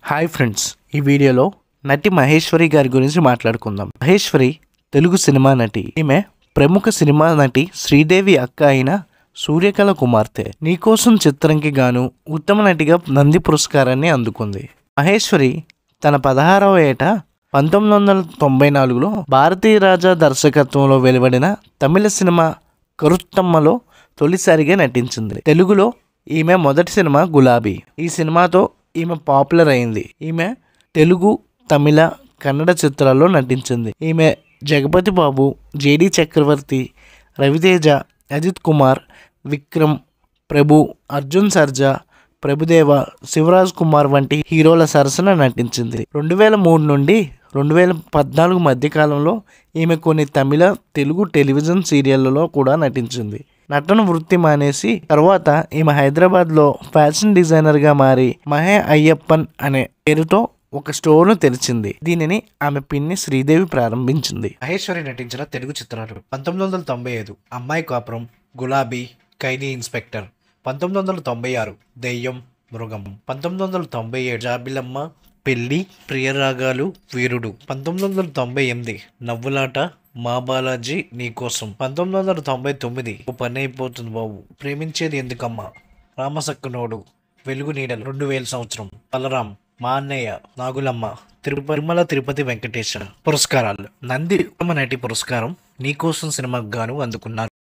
hi friends ఈ వీడియోలో నటి మహేశ్వరి గారి గురించి మాట్లాడుకుందాం మహేశ్వరి తెలుగు సినిమా నటి ఈమె ప్రముఖ సినిమా నటి శ్రీదేవి అక్క అయిన సూర్యకళ కుమార్తె నీకోసం చిత్రంకి గాను ఉత్తమ నటిగా నంది పురస్కారాన్ని అందుకుంది మహేశ్వరి తన పదహారవ ఏట పంతొమ్మిది వందల తొంభై నాలుగులో భారతీయ రాజా దర్శకత్వంలో వెలువడిన తమిళ సినిమా కరుత్తమ్మలో తొలిసారిగా నటించింది తెలుగులో ఈమె మొదటి సినిమా గులాబీ ఈ సినిమాతో ఈమె పాపులర్ అయింది ఈమె తెలుగు తమిళ కన్నడ చిత్రాల్లో నటించింది ఈమె జగపతి బాబు జేడి చక్రవర్తి రవితేజ అజిత్ కుమార్ విక్రమ్ ప్రభు అర్జున్ సర్జా ప్రభుదేవ శివరాజ్ కుమార్ వంటి హీరోల సరసన నటించింది రెండు వేల మూడు నుండి రెండు వేల పద్నాలుగు మధ్య కాలంలో ఈమె కొన్ని తమిళ తెలుగు టెలివిజన్ సీరియళ్లలో కూడా నటించింది నటన వృత్తి మానేసి తర్వాత ఈమె హైదరాబాద్లో ఫ్యాషన్ డిజైనర్గా మారి మహే అయ్యప్పన్ అనే పేరుతో ఒక స్టోర్ను తెరిచింది దీనిని ఆమె పిన్ని శ్రీదేవి ప్రారంభించింది మహేశ్వరి నటించిన తెలుగు చిత్రాలు పంతొమ్మిది వందల తొంభై ఐదు అమ్మాయి కాపురం గులాబీ ఖైదీ ఇన్స్పెక్టర్ పంతొమ్మిది వందల తొంభై ఆరు దెయ్యం మృగం పంతొమ్మిది వందల తొంభై ఏడు జాబిలమ్మ పెళ్లి ప్రియరాగాలు వీరుడు పంతొమ్మిది వందల తొంభై ఎనిమిది నవ్వులాట మా బాలాజీ నీకోసం పంతొమ్మిది వందల తొంభై తొమ్మిది ఓ పని అయిపోతుంది బాబు ప్రేమించేది ఎందుకమ్మా రామసక్కనోడు వెలుగు నీడలు రెండు వేల సంవత్సరం బలరాం మా అన్నయ్య నాగులమ్మ తిరుమల తిరుపతి వెంకటేశ్వర పురస్కారాలు నంది ఉత్తమ నటి పురస్కారం నీకోసం సినిమాకు గాను అందుకున్నారు